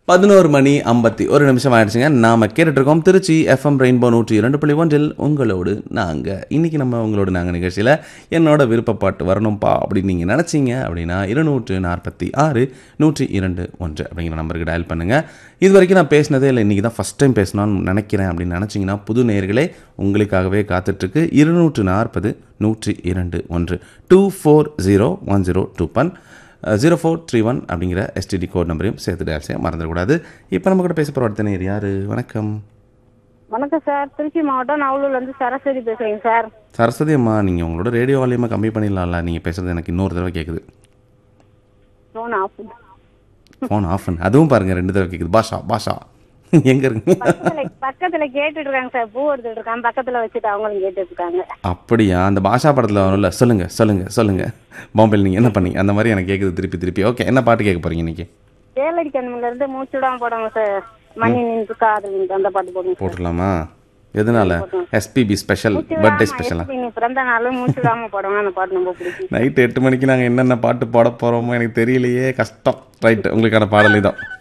பதினோரு மணி ஐம்பத்தி ஒரு நிமிஷம் ஆயிடுச்சுங்க நாம கேட்டுட்டு இருக்கோம் திருச்சி எஃப்எம் ரெயின்போ நூற்றி இரண்டு புள்ளி ஒன்றில் உங்களோடு நாங்க இன்னைக்கு நம்ம உங்களோட நாங்க நிகழ்ச்சியில என்னோட விருப்பப்பாட்டு வரணும்ப்பா அப்படின்னு நீங்க நினைச்சீங்க அப்படின்னா இருநூற்று நாற்பத்தி ஆறு நூற்றி இரண்டு ஒன்று அப்படிங்கிற நம்பருக்கு டயல் பண்ணுங்க இது வரைக்கும் நான் பேசினதே இல்லை இன்னைக்கு தான் ஃபர்ஸ்ட் டைம் பேசணும்னு நினைக்கிறேன் அப்படின்னு நினைச்சீங்கன்னா புது நேயர்களே உங்களுக்காகவே காத்துட்ருக்கு இருநூற்று நாற்பது நூற்றி இரண்டு ஒன்று two four zero one zero two one zero four three one அப்படிங்கிற எஸ்டிடி கோட் நம்பரையும் சேர்த்து டயல் செய்ய மறந்துடக்கூடாது இப்போ நம்ம கூட பேச போகிற அடுத்த நேர் யார் வணக்கம் வணக்கம் சார் திருச்சி மாவட்டம் நவலூர்ல இருந்து சரஸ்வதி பேசுறேங்க சார் சரஸ்வதி அம்மா நீங்கள் உங்களோட ரேடியோ வால்யூமை கம்மி பண்ணிடலாம்ல நீங்கள் பேசுகிறது எனக்கு இன்னொரு தடவை கேட்குது ஃபோன் ஆஃப் ஃபோன் ஆஃப் பண்ணு அதுவும் பாருங்கள் ரெண்டு தடவை கேட்குது பாஷா பாஷா எங்கே இருக்கு பக்கத்துல பக்கத்துல கேட்டுட்டு இருக்காங்க சார் பூ எடுத்துட்டு இருக்காங்க பக்கத்துல வச்சுட்டு அவங்களும் கேட்டுட்டு இருக்காங்க அப்படியா அந்த பாஷா படத்தில் வரும்ல சொல்லுங்கள் சொல்லுங்கள் சொல்லுங்கள் பாம்பேல நீங்கள் என்ன பண்ணீங்க அந்த மாதிரி எனக்கு கேட்குது திருப்பி திருப்பி ஓகே என்ன பாட்டு கேட்க போகிறீங்க இன்னைக்கு வேலடி கண்ணுல இருந்து மூச்சுடாம போடுவாங்க சார் மணி நின்று காதல் நின்று அந்த பாட்டு போடுங்க சார் போட்டுடலாமா எதனால எஸ்பிபி ஸ்பெஷல் பர்த்டே ஸ்பெஷலா மூச்சுடாம நீ பிறந்த நாளும் மூச்சுடாம போடுவாங்க அந்த பாட்டு ரொம்ப பிடிக்கும் நைட்டு எட்டு மணிக்கு நாங்கள் என்னென்ன பாட்டு போட போகிறோமோ எனக்கு தெரியலையே கஷ்டம் ரைட் உங்களுக்கான பாடல் இதான்